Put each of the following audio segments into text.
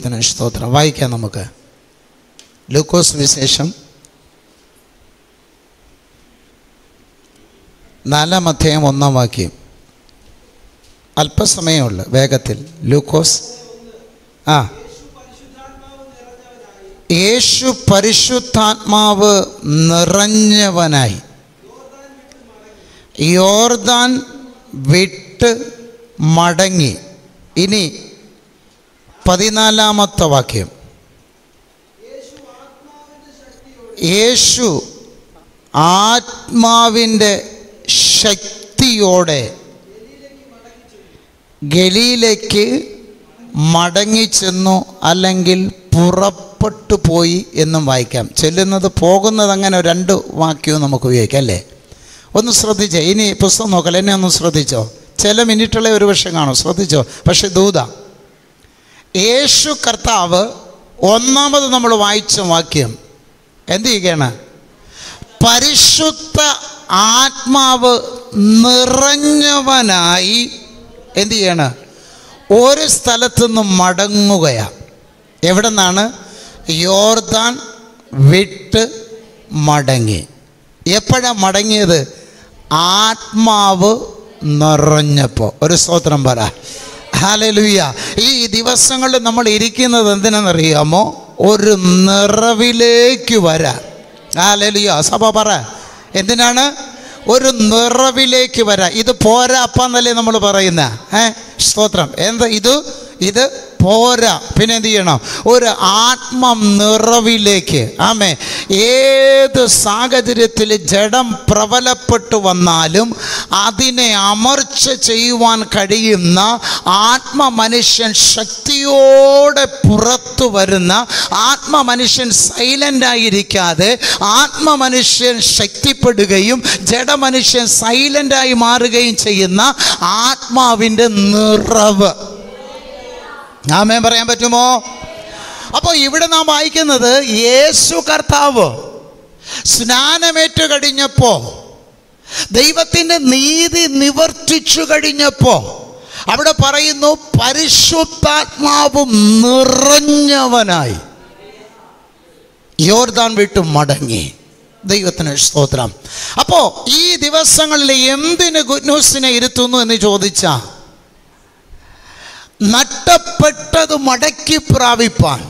ദൈവത്തിന് സ്തോത്രം വായിക്കാം നമുക്ക് ലൂക്കോസ് വിശേഷം നാലാം അധ്യായം ഒന്നാം വാക്യം അല്പസമയമുള്ളു വേഗത്തിൽ ലൂക്കോസ് ആ യേശു പരിശുദ്ധാത്മാവ് നിറഞ്ഞവനായി യോർദാൻ വിട്ട് മടങ്ങി ഇനി പതിനാലാമത്തെ വാക്യം യേശു ആത്മാവിൻ്റെ ശക്തിയോടെ ഗലിയിലേക്ക് മടങ്ങിച്ചെന്നു അല്ലെങ്കിൽ പുറപ്പെട്ടു പോയി എന്നും വായിക്കാം ചെല്ലുന്നത് പോകുന്നത് അങ്ങനെ രണ്ട് വാക്യവും നമുക്ക് ഉപയോഗിക്കാം അല്ലേ ഒന്ന് ശ്രദ്ധിച്ചേ ഇനി പുസ്തകം നോക്കല്ലേ എന്നെ ഒന്ന് ശ്രദ്ധിച്ചോ ചില മിനിറ്റുകളെ ഒരു പക്ഷേ കാണും ശ്രദ്ധിച്ചോ പക്ഷെ ദൂത യേശു കർത്താവ് ഒന്നാമത് നമ്മൾ വായിച്ച വാക്യം എന്ത് ചെയ്യുകയാണ് പരിശുദ്ധ ആത്മാവ് നിറഞ്ഞവനായി എന്ത് ചെയ്യാണ് ഒരു സ്ഥലത്തു നിന്ന് മടങ്ങുകയാണ് എവിടെ നിന്നാണ് യോർദാൻ വിട്ട് മടങ്ങി എപ്പോഴാണ് മടങ്ങിയത് ആത്മാവ് നിറഞ്ഞപ്പോൾ ഒരു സ്തോത്രം പറ ഹാലലുയ്യ ഈ ദിവസങ്ങളിൽ നമ്മൾ ഇരിക്കുന്നത് എന്തിനാണെന്നറിയാമോ ഒരു നിറവിലേക്ക് വരാൻ ഹാലലുയ്യ സഭ പറ എന്തിനാണ് ഒരു നിറവിലേക്ക് വരാം ഇത് പോരാ അപ്പന്നല്ലേ നമ്മൾ പറയുന്ന ഏ സ്തോത്രം എന്താ ഇത് ഇത് പോരാ പിന്നെ എന്ത് ചെയ്യണം ഒരു ആത്മ നിറവിലേക്ക് ആമേ ഏത് സാഹചര്യത്തിൽ ജഡം പ്രബലപ്പെട്ടു വന്നാലും അതിനെ അമർച്ച ചെയ്യുവാൻ കഴിയുന്ന ആത്മ മനുഷ്യൻ ശക്തിയോടെ പുറത്തു വരുന്ന ആത്മ മനുഷ്യൻ സൈലൻ്റ് ആയിരിക്കാതെ ആത്മ മനുഷ്യൻ ശക്തിപ്പെടുകയും ജഡമനുഷ്യൻ സൈലൻ്റായി മാറുകയും ചെയ്യുന്ന ആത്മാവിൻ്റെ നിറവ് ആമേ പറയാൻ പറ്റുമോ അപ്പോൾ ഇവിടെ നാം വായിക്കുന്നത് യേശു കർത്താവ് സ്നാനമേറ്റു കഴിഞ്ഞപ്പോൾ ദൈവത്തിൻ്റെ നീതി നിവർത്തിച്ചു കഴിഞ്ഞപ്പോൾ അവിടെ പറയുന്നു പരിശുദ്ധാത്മാവും നിറഞ്ഞവനായി യോർദാൻ വിട്ടു മടങ്ങി ദൈവത്തിന് സ്തോത്രം അപ്പോൾ ഈ ദിവസങ്ങളിൽ എന്തിന് ഗുഡ് ന്യൂസിനെ ഇരുത്തുന്നു എന്ന് ചോദിച്ചാൽ നട്ടപ്പെട്ടത് മടക്കി പ്രാപിപ്പാൻ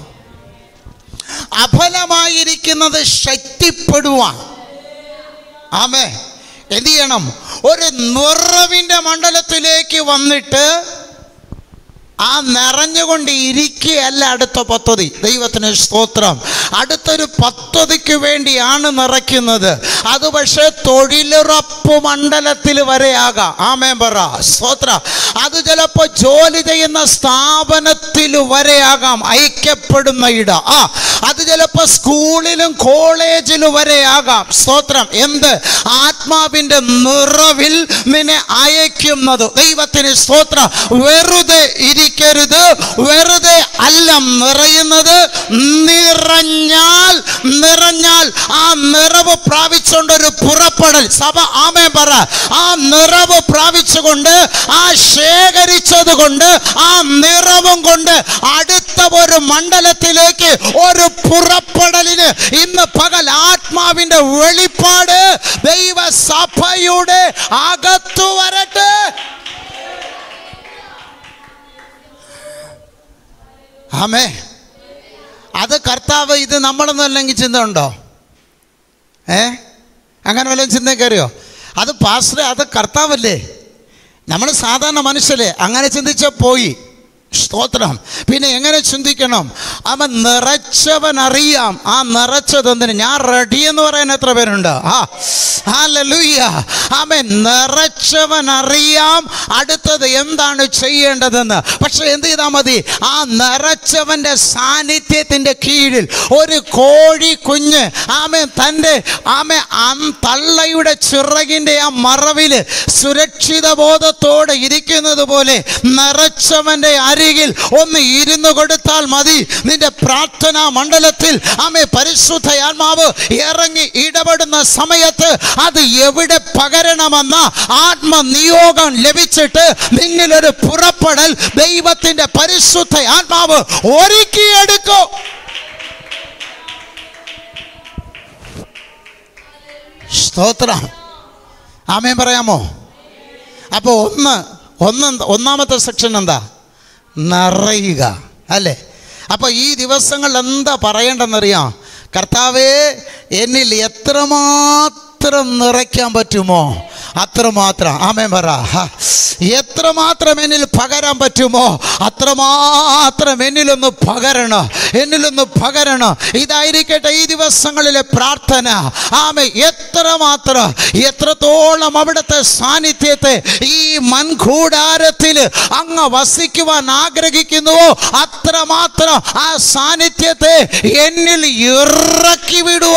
അഫലമായിരിക്കുന്നത് ശക്തിപ്പെടുവാൻ ആമേ എന്ത് ചെയ്യണം ഒരു നിറവിൻ്റെ മണ്ഡലത്തിലേക്ക് വന്നിട്ട് ആ നിറഞ്ഞുകൊണ്ട് ഇരിക്കുകയല്ല അടുത്ത പദ്ധതി ദൈവത്തിന് സ്തോത്രം അടുത്തൊരു പദ്ധതിക്ക് വേണ്ടിയാണ് നിറയ്ക്കുന്നത് അത് പക്ഷേ തൊഴിലുറപ്പ് മണ്ഡലത്തിൽ വരെയാകാം ആമേൻ പറ സ്തോത്ര അത് ചിലപ്പോൾ ജോലി ചെയ്യുന്ന സ്ഥാപനത്തിൽ വരെയാകാം ഐക്യപ്പെടുന്ന ഇട ആ അത് ചിലപ്പോൾ സ്കൂളിലും കോളേജിലും വരെയാകാം സ്തോത്രം എന്ത് ആത്മാവിൻ്റെ നിറവിൽ നിന്നെ അയക്കുന്നത് ദൈവത്തിന് സ്തോത്രം വെറുതെ ഇരിക്കരുത് വെറുതെ അല്ല നിറയുന്നത് നിറഞ്ഞാൽ നിറഞ്ഞാൽ ആ നിറവ് പ്രാപിച്ചുകൊണ്ടൊരു പുറപ്പെടൽ സഭ ആമേ പറ ആ നിറവ് പ്രാപിച്ചുകൊണ്ട് ആ ശേഖരിച്ചത് കൊണ്ട് ആ നിറവും കൊണ്ട് അടുത്ത ഒരു മണ്ഡലത്തിലേക്ക് ഒരു പുറപ്പെടലിന് ഇന്ന് പകൽ ആത്മാവിന്റെ വെളിപ്പാട് ദൈവസഭയുടെ അകത്തു വരട്ടെ ആമേ അത് കർത്താവ് ഇത് നമ്മളൊന്നും അല്ലെങ്കിൽ ചിന്ത ഉണ്ടോ ഏ അങ്ങനെ വല്ലതും ചിന്ത കയറിയോ അത് പാസ്റ്റർ അത് കർത്താവല്ലേ നമ്മൾ സാധാരണ മനുഷ്യരെ അങ്ങനെ ചിന്തിച്ചാൽ പോയി സ്തോത്രം പിന്നെ എങ്ങനെ ചിന്തിക്കണം അവൻ നിറച്ചവൻ അറിയാം ആ നിറച്ചതെന്തിന് ഞാൻ റെഡി എന്ന് പറയാൻ എത്ര പേരുണ്ട് ആ ഹല്ലേലൂയ അവൻ നിറച്ചവൻ അറിയാം അടുത്തത് എന്താണ് ചെയ്യേണ്ടതെന്ന് പക്ഷെ എന്ത് ചെയ്താൽ മതി ആ നിറച്ചവൻ്റെ സാന്നിധ്യത്തിൻ്റെ കീഴിൽ ഒരു കോഴി കുഞ്ഞ് ആമേ തൻ്റെ ആമേ അം തള്ളയുടെ ചിറകിൻ്റെ ആ മറവിൽ സുരക്ഷിത ബോധത്തോടെ ഇരിക്കുന്നത് പോലെ നിറച്ചവൻ്റെ അരികിൽ ഒന്ന് ഇരുന്ന് കൊടുത്താൽ മതി നിന്റെ നിന്റെ പ്രാർത്ഥനാ മണ്ഡലത്തിൽ ആമേ പരിശുദ്ധ ആത്മാവ് ഇറങ്ങി ഇടപെടുന്ന സമയത്ത് അത് എവിടെ പകരണമെന്ന ആത്മനിയോഗം ലഭിച്ചിട്ട് നിന്നിലൊരു പുറപ്പെടൽ ദൈവത്തിന്റെ പരിശുദ്ധ ആത്മാവ് ഒരുക്കിയെടുക്കും സ്തോത്രം ആമേൻ പറയാമോ അപ്പോൾ ഒന്ന് ഒന്ന് എന്ത്- ഒന്നാമത്തെ സെക്ഷൻ എന്താ നിറയുക അല്ലേ അപ്പോൾ ഈ ദിവസങ്ങൾ എന്താ പറയേണ്ടെന്നറിയാം കർത്താവേ എന്നിൽ എത്രമാത്രം നിറയ്ക്കാൻ പറ്റുമോ അത്രമാത്രം ആമേൻ പറ ഹ. എത്രമാത്രം എന്നിൽ പകരാൻ പറ്റുമോ അത്രമാത്രം എന്നിലൊന്ന് പകരണം എന്നിലൊന്ന് പകരണം ഇതായിരിക്കട്ടെ ഈ ദിവസങ്ങളിലെ പ്രാർത്ഥന ആമേ എത്രമാത്രം എത്രത്തോളം അവിടുത്തെ സാന്നിധ്യത്തെ ഈ മൺകൂടാരത്തിൽ അങ്ങ് വസിക്കുവാൻ ആഗ്രഹിക്കുന്നുവോ അത്രമാത്രം ആ സാന്നിധ്യത്തെ എന്നിൽ ഇറക്കി വിടുക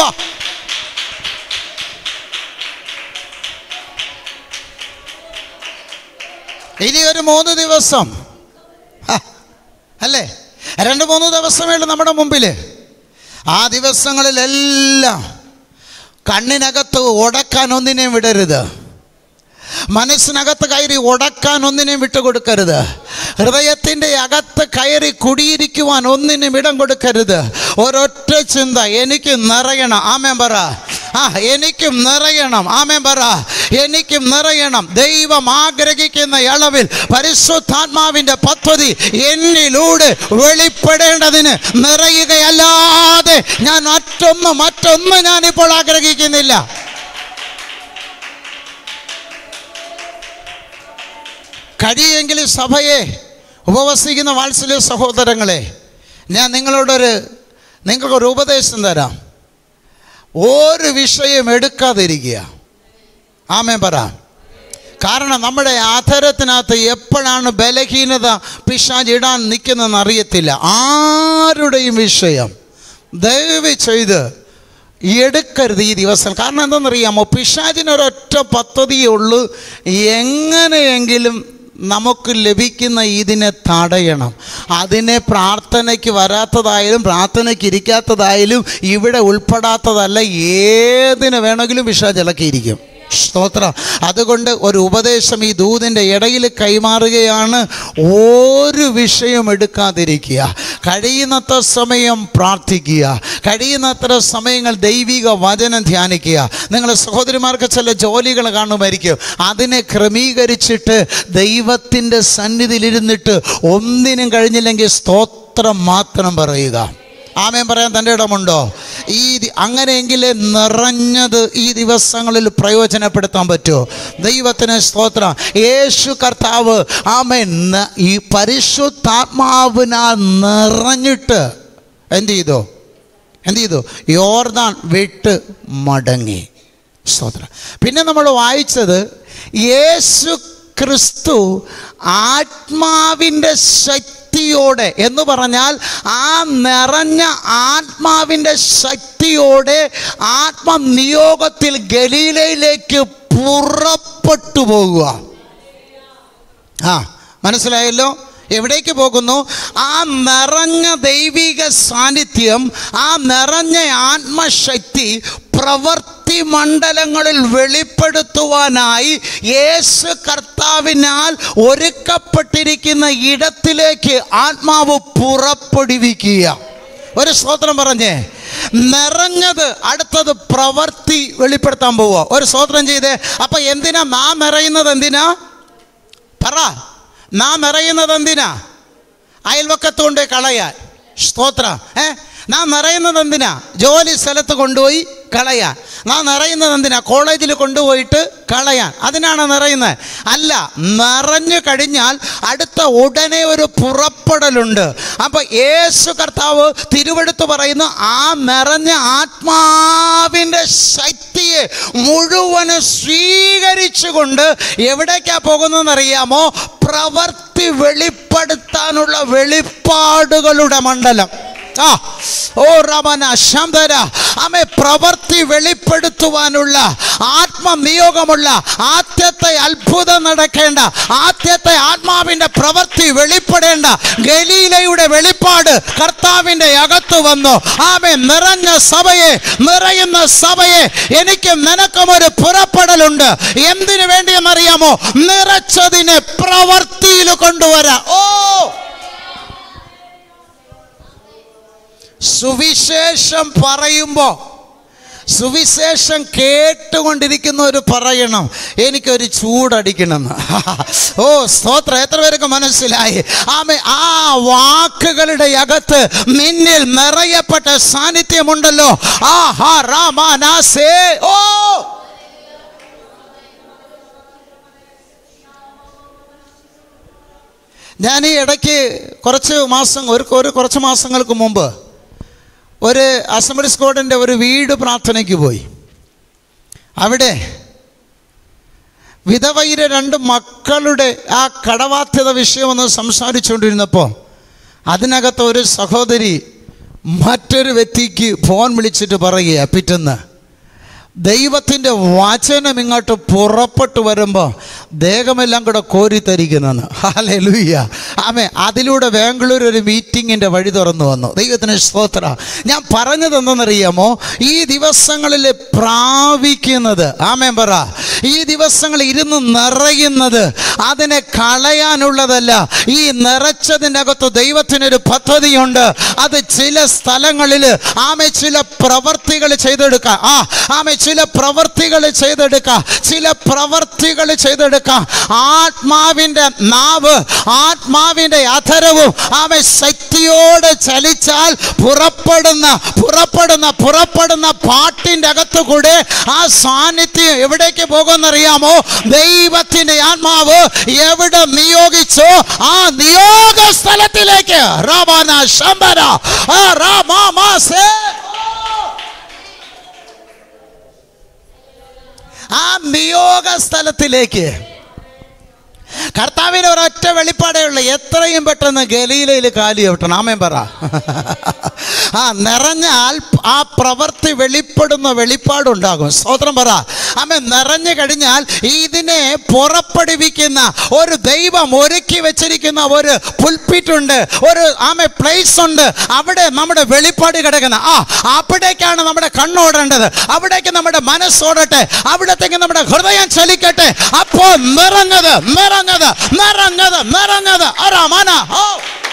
ഇനി ഒരു മൂന്ന് ദിവസം ഹ, അല്ലേ രണ്ട് മൂന്ന് ദിവസമേ ഉള്ളൂ നമ്മുടെ മുമ്പിൽ ആ ദിവസങ്ങളിലെല്ലാം കണ്ണിനകത്ത് ഉടക്കാൻ ഒന്നിനെയും വിടരുത് മനസ്സിനകത്ത് കയറി ഉടക്കാൻ ഒന്നിനെയും വിട്ടുകൊടുക്കരുത് ഹൃദയത്തിൻ്റെ അകത്ത് കയറി കുടിയിരിക്കുവാൻ ഒന്നിനും ഇടം കൊടുക്കരുത് ഒരൊറ്റ ചിന്ത എനിക്ക് നിറയണം ആമേൻ പറ ആ എനിക്കും നിറയണം ആമേൻ പറ എനിക്കും നിറയണം ദൈവം ആഗ്രഹിക്കുന്ന അളവിൽ പരിശുദ്ധാത്മാവിൻ്റെ പദ്ധതി എന്നിലൂടെ വെളിപ്പെടേണ്ടതിന് നിറയുകയല്ലാതെ ഞാൻ മറ്റൊന്ന് മറ്റൊന്ന് ഞാനിപ്പോൾ ആഗ്രഹിക്കുന്നില്ല കഴിയെങ്കിൽ സഭയെ ഉപവസിക്കുന്ന വാത്സല്യ സഹോദരങ്ങളെ ഞാൻ നിങ്ങളോടൊരു നിങ്ങൾക്കൊരു ഉപദേശം തരാം ഒരു വിഷയം എടുക്കാതിരിക്കുക ആമേ പറ കാരണം നമ്മുടെ ആധാരത്തിനകത്ത് എപ്പോഴാണ് ബലഹീനത പിശാജ് ഇടാൻ നിൽക്കുന്നതെന്ന് അറിയത്തില്ല ആരുടെയും വിഷയം ദയവ് ചെയ്ത് എടുക്കരുത് ഈ ദിവസം കാരണം എന്താണെന്നറിയാമോ പിശാചിനൊരൊറ്റ പദ്ധതിയേ ഉള്ളൂ എങ്ങനെയെങ്കിലും നമുക്ക് ലഭിക്കുന്ന ഇതിനെ തടയണം അതിനെ പ്രാർത്ഥനയ്ക്ക് വരാത്തതായാലും പ്രാർത്ഥനയ്ക്ക് ഇരിക്കാത്തതായാലും ഇവിടെ ഉൾപ്പെടാത്തതല്ല ഏതിന് വേണമെങ്കിലും വിഷാചിളക്കിയിരിക്കും സ്തോത്രം അതുകൊണ്ട് ഒരു ഉപദേശം ഈ ദൂതിൻ്റെ ഇടയിൽ കൈമാറുകയാണ് ഒരു വിഷയം എടുക്കാതിരിക്കുക കഴിയുന്നത്ര സമയം പ്രാർത്ഥിക്കുക കഴിയുന്നത്ര സമയങ്ങൾ ദൈവിക വചനം ധ്യാനിക്കുക നിങ്ങളുടെ സഹോദരിമാർക്ക് ചില ജോലികൾ കാണുമായിരിക്കും അതിനെ ക്രമീകരിച്ചിട്ട് ദൈവത്തിൻ്റെ സന്നിധിയിലിരുന്നിട്ട് ഒന്നിനും കഴിഞ്ഞില്ലെങ്കിൽ സ്തോത്രം മാത്രം പറയുക ആമേൻ പറയാൻ തൻ്റെ ഇടമുണ്ടോ ഈ ദി- അങ്ങനെയെങ്കിലേ നിറഞ്ഞത് ഈ ദിവസങ്ങളിൽ പ്രയോജനപ്പെടുത്താൻ പറ്റുമോ ദൈവത്തിന് സ്തോത്രം യേശു കർത്താവ് ആമേൻ ന- ഈ പരിശുദ്ധാത്മാവിനാൽ നിറഞ്ഞിട്ട് എന്ത് ചെയ്തു എന്ത് ചെയ്തു യോർദാൻ വിട്ട് മടങ്ങി സ്തോത്രം പിന്നെ നമ്മൾ വായിച്ചത് യേശു ക്രിസ്തു ആത്മാവിൻ്റെ ശക്തിയോടെ എന്ന് പറഞ്ഞാൽ ആ നിറഞ്ഞ ആത്മാവിൻ്റെ ശക്തിയോടെ ആത്മനിയോഗത്തിൽ ഗലീലയിലേക്ക് പുറപ്പെട്ടു പോകുക ആ മനസ്സിലായല്ലോ എവിടേക്ക് പോകുന്നു ആ നിറഞ്ഞ ദൈവിക സാന്നിധ്യം ആ നിറഞ്ഞ ആത്മശക്തി പ്രവൃത്തി മണ്ഡലങ്ങളിൽ വെളിപ്പെടുത്തുവാനായി യേശു കർത്താവിനാൽ ഒരുക്കപ്പെട്ടിരിക്കുന്ന ഇടത്തിലേക്ക് ആത്മാവ് പുറപ്പെടുവിക്കുക ഒരു സ്തോത്രം പറഞ്ഞേ നിറഞ്ഞത് അടുത്തത് പ്രവൃത്തി വെളിപ്പെടുത്താൻ പോവുക ഒരു സ്തോത്രം ചെയ്തേ അപ്പൊ എന്തിനാ നാം നിറയുന്നത് എന്തിനാ പറ നാം നിറയുന്നത് എന്തിനാ അയൽവക്കത്ത് കൊണ്ട് കളയാൻ സ്തോത്ര ഏ നാം നിറയുന്നത് എന്തിനാ ജോലി സ്ഥലത്ത് കൊണ്ടുപോയി കളയാൻ നാം നിറയുന്നത് എന്തിനാ കോളേജിൽ കൊണ്ടുപോയിട്ട് കളയാൻ അതിനാണ് നിറയുന്നത് അല്ല നിറഞ്ഞു കഴിഞ്ഞാൽ അടുത്ത ഉടനെ ഒരു പുറപ്പെടലുണ്ട് അപ്പോൾ യേശു കർത്താവ് തിരുവെടുത്ത് പറയുന്നു ആ നിറഞ്ഞ ആത്മാവിൻ്റെ ശക്തിയെ മുഴുവനും സ്വീകരിച്ചുകൊണ്ട് എവിടേക്കാ പോകുന്നതെന്നറിയാമോ പ്രവർത്തി വെളിപ്പെടുത്താനുള്ള വെളിപ്പാടുകളുടെ മണ്ഡലം ആ ഓ റമന ശാന്തര ആമേ പ്രവൃത്തി വെളിപ്പെടുത്തുവാനുള്ള ആത്മനിയോഗമുള്ള ആദ്യത്തെ അത്ഭുതം നടക്കേണ്ട ആദ്യത്തെ ആത്മാവിൻ്റെ പ്രവൃത്തി വെളിപ്പെടേണ്ട ഗലീലയുടെ വെളിപ്പാട് കർത്താവിൻ്റെ അകത്ത് വന്നു ആമേ നിറഞ്ഞ സഭയെ നിറയുന്ന സഭയെ എനിക്കും നിനക്കും ഒരു പുറപ്പെടലുണ്ട് എന്തിനു വേണ്ടിയെന്നറിയാമോ നിറച്ചതിനെ പ്രവൃത്തിയിൽ കൊണ്ടുവരാം ഓ സുവിശേഷം പറയുമ്പോൾ സുവിശേഷം കേട്ടുകൊണ്ടിരിക്കുന്നവർ പറയണം എനിക്കൊരു ചൂടടിക്കണമെന്ന് ഓ സ്തോത്രം എത്ര പേർക്ക് മനസ്സിലായി ആമേ ആ വാക്കുകളുടെ അകത്ത് നിന്നിൽ നിറയപ്പെട്ട സാന്നിധ്യമുണ്ടല്ലോ ആ ഹാ രാമാനാസേ ഓ ഞാൻ ഈ ഇടയ്ക്ക് കുറച്ച് മാസം ഒരു ഒരു കുറച്ച് മാസങ്ങൾക്ക് മുമ്പ് ഒരു അസംബ്ലി സ്ക്വാഡിൻ്റെ ഒരു വീട് പ്രാർത്ഥനയ്ക്ക് പോയി അവിടെ വിധവൈര രണ്ട് മക്കളുടെ ആ കടബാധ്യത വിഷയമൊന്ന് സംസാരിച്ചുകൊണ്ടിരുന്നപ്പോൾ അതിനകത്ത് ഒരു സഹോദരി മറ്റൊരു വ്യക്തിക്ക് ഫോൺ വിളിച്ചിട്ട് പറയുക പിറ്റെന്ന് ദൈവത്തിൻ്റെ വചനം ഇങ്ങോട്ട് പുറപ്പെട്ടു വരുമ്പോൾ ദേഹമെല്ലാം കൂടെ കോരിത്തരിക്കുന്നെന്ന് ഹാലേ ലൂയ്യ ആമേ അതിലൂടെ ബാംഗ്ലൂർ ഒരു മീറ്റിങ്ങിൻ്റെ വഴി തുറന്നു വന്നു ദൈവത്തിന് സ്തോത്ര ഞാൻ പറഞ്ഞത് എന്തെന്നറിയാമോ ഈ ദിവസങ്ങളിൽ പ്രാപിക്കുന്നത് ആമേൻ പറ ഈ ദിവസങ്ങൾ ഇരുന്ന് നിറയുന്നത് അതിനെ കളയാനുള്ളതല്ല ഈ നിറച്ചതിൻ്റെ അകത്ത് ദൈവത്തിനൊരു പദ്ധതിയുണ്ട് അത് ചില സ്ഥലങ്ങളിൽ ആമെ ചില പ്രവർത്തികൾ ചെയ്തെടുക്കാം ആ ആമെ ചില പ്രവർത്തികൾ ചെയ്തെടുക്കാം ചില പ്രവർത്തികൾ ചെയ്തെടുക്കാം ആത്മാവിൻ്റെ നാവ് ആത്മാവിൻ്റെ അധരവും ആമെ ശക്തിയോടെ ചലിച്ചാൽ പുറപ്പെടുന്ന പുറപ്പെടുന്ന പുറപ്പെടുന്ന പാട്ടിൻ്റെ അകത്ത് കൂടെ ആ സാന്നിധ്യം എവിടേക്ക് പോകുമെന്നറിയാമോ ദൈവത്തിൻ്റെ ആത്മാവ് എവിടെ നിയോഗിച്ചോ ആ നിയോഗ സ്ഥലത്തിലേക്ക് റബന ശംബര ആ റമാമാസേ ആ നിയോഗ സ്ഥലത്തിലേക്ക് കർത്താവിന് ഒരൊറ്റ വെളിപ്പാടേ ഉള്ളൂ എത്രയും പെട്ടെന്ന് ഗലീലയിൽ കാലി വിട്ടണം ആമേൻ പറ ആ നിറഞ്ഞാൽ ആ പ്രവൃത്തി വെളിപ്പെടുന്ന വെളിപ്പാടുണ്ടാകും സ്തോത്രം പറ ആമേ നിറഞ്ഞു കഴിഞ്ഞാൽ ഇതിനെ പുറപ്പെടുവിക്കുന്ന ഒരു ദൈവം ഒരുക്കി വെച്ചിരിക്കുന്ന ഒരു പുൽപ്പിറ്റുണ്ട് ഒരു ആമേ പ്ലേസ് ഉണ്ട് അവിടെ നമ്മുടെ വെളിപ്പാട് കിടക്കുന്ന ആ അവിടേക്കാണ് നമ്മുടെ കണ്ണോടേണ്ടത് അവിടേക്ക് നമ്മുടെ മനസ്സോടട്ടെ അവിടത്തേക്ക് നമ്മുടെ ഹൃദയം ചലിക്കട്ടെ അപ്പോൾ നിറഞ്ഞത് നിറഞ്ഞത് നിറഞ്ഞത് നിറഞ്ഞത് അറാമാന ഓ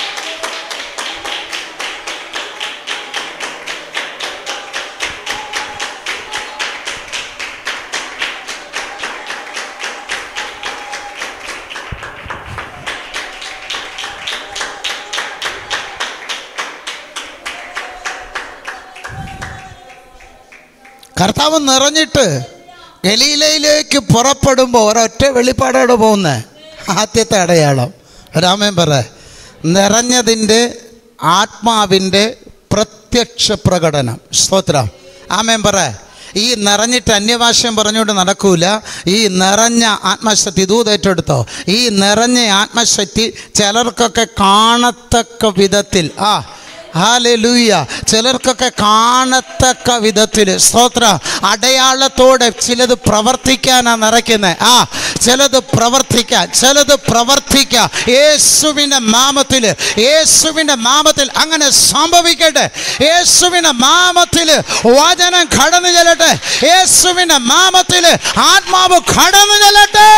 കർത്താവ് നിറഞ്ഞിട്ട് ഗലീലയിലേക്ക് പുറപ്പെടുമ്പോൾ ഒരൊറ്റ വെളിപ്പാടോടെ പോകുന്നത് ആദ്യത്തെ അടയാളം രാമൻ പറ നിറഞ്ഞതിൻ്റെ ആത്മാവിൻ്റെ പ്രത്യക്ഷ പ്രകടനം സ്തോത്രം ആമേൻ പറ ഈ നിറഞ്ഞിട്ട് അന്യഭാഷ്യം പറഞ്ഞുകൊണ്ട് നടക്കൂല ഈ നിറഞ്ഞ ആത്മശക്തി ഇതൂത് ഏറ്റെടുത്തോ ഈ നിറഞ്ഞ ആത്മശക്തി ചിലർക്കൊക്കെ കാണത്തക്ക വിധത്തിൽ ആ ഹാലൂയ ചിലർക്കൊക്കെ കാണത്തക്ക വിധത്തിൽ സ്തോത്ര അടയാളത്തോടെ ചിലത് പ്രവർത്തിക്കാനാ നിറയ്ക്കുന്നത് ആ ചിലത് പ്രവർത്തിക്കാൻ ചിലത് പ്രവർത്തിക്കാൻ യേശുവിൻ്റെ നാമത്തിൽ യേശുവിൻ്റെ നാമത്തിൽ അങ്ങനെ സംഭവിക്കട്ടെ യേശുവിൻ്റെ നാമത്തിൽ വചനം കടന്നു ചെല്ലട്ടെ യേശുവിൻ്റെ നാമത്തിൽ ആത്മാവ് കടന്നു ചെല്ലട്ടെ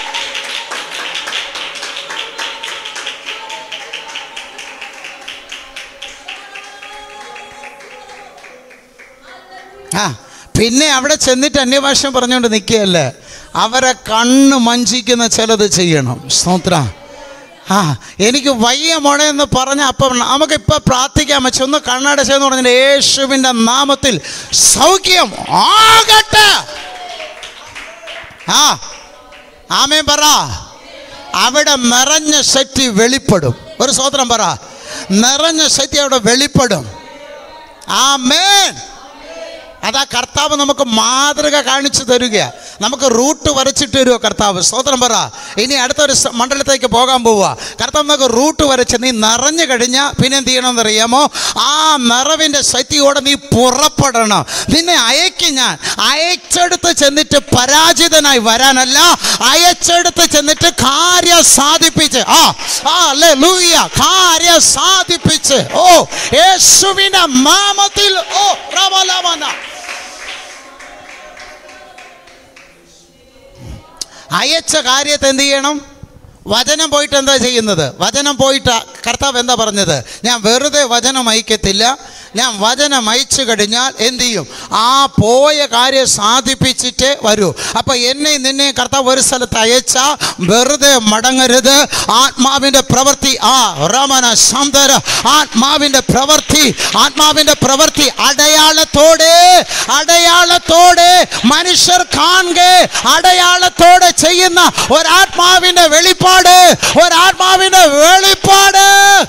ആ പിന്നെ അവിടെ ചെന്നിട്ട് അന്യഭാഷ പറഞ്ഞുകൊണ്ട് നിൽക്കുകയല്ലേ അവരെ കണ്ണ് മഞ്ചിക്കുന്ന ചിലത് ചെയ്യണം സ്തോത്ര ആ എനിക്ക് വയ്യ മോളെ എന്ന് പറഞ്ഞ അപ്പം നമുക്കിപ്പോൾ പ്രാർത്ഥിക്കാൻ പറ്റും ഒന്ന് കണ്ണടച്ചെന്ന് പറഞ്ഞിട്ട് യേശുവിൻ്റെ നാമത്തിൽ സൗഖ്യം ആകട്ടെ ആ ആമേൻ പറ അവിടെ നിറഞ്ഞ ശക്തി വെളിപ്പെടും ഒരു സ്വോത്രം പറ നിറഞ്ഞ ശക്തി അവിടെ വെളിപ്പെടും ആമേൻ അതാ കർത്താവ് നമുക്ക് മാതൃക കാണിച്ചു തരിക നമുക്ക് റൂട്ട് വരച്ചിട്ട് വരുമോ കർത്താവ് സ്തോത്രം പറ ഇനി അടുത്തൊരു സ- മണ്ഡലത്തേക്ക് പോകാൻ പോവുക കർത്താവ് നമുക്ക് റൂട്ട് വരച്ച് നീ നിറഞ്ഞു കഴിഞ്ഞാൽ പിന്നെ എന്ത് ചെയ്യണമെന്ന് അറിയാമോ ആ നിറവിൻ്റെ ശക്തിയോടെ നീ പുറപ്പെടണം നിന്നെ അയക്കും ഞാൻ അയച്ചെടുത്ത് ചെന്നിട്ട് പരാജിതനായി വരാനല്ല അയച്ചെടുത്ത് ചെന്നിട്ട് കാര്യം സാധിപ്പിച്ച് ആ ആ അല്ലേ ലൂയ കാര്യം സാധിപ്പിച്ച് ഓ യേശുവിന്റെ നാമത്തിൽ ഓ പ്രബലമന അയച്ച കാര്യത്തെ എന്ത് ചെയ്യണം വചനം പോയിട്ട് എന്താ ചെയ്യുന്നത് വചനം പോയിട്ട് കർത്താവ് എന്താ പറഞ്ഞത് ഞാൻ വെറുതെ വചനം അയക്കത്തില്ല ഞാൻ വചനം അയച്ചു കഴിഞ്ഞാൽ എന്ത് ചെയ്യും ആ പോയ കാര്യം സാധിപ്പിച്ചിട്ടേ വരൂ അപ്പം എന്നെ നിന്നെ കർത്താവ് ഒരു സ്ഥലത്ത് അയച്ച വെറുതെ മടങ്ങരുത് ആത്മാവിൻ്റെ പ്രവൃത്തി ആ റമന സന്തര ആത്മാവിൻ്റെ പ്രവൃത്തി ആത്മാവിൻ്റെ പ്രവൃത്തി അടയാളത്തോടെ അടയാളത്തോടെ മനുഷ്യർ കാണുക അടയാളത്തോടെ ചെയ്യുന്ന ഒരാത്മാവിൻ്റെ വെളിപ്പാട് ഒരാത്മാവിൻ്റെ വെളിപ്പാട്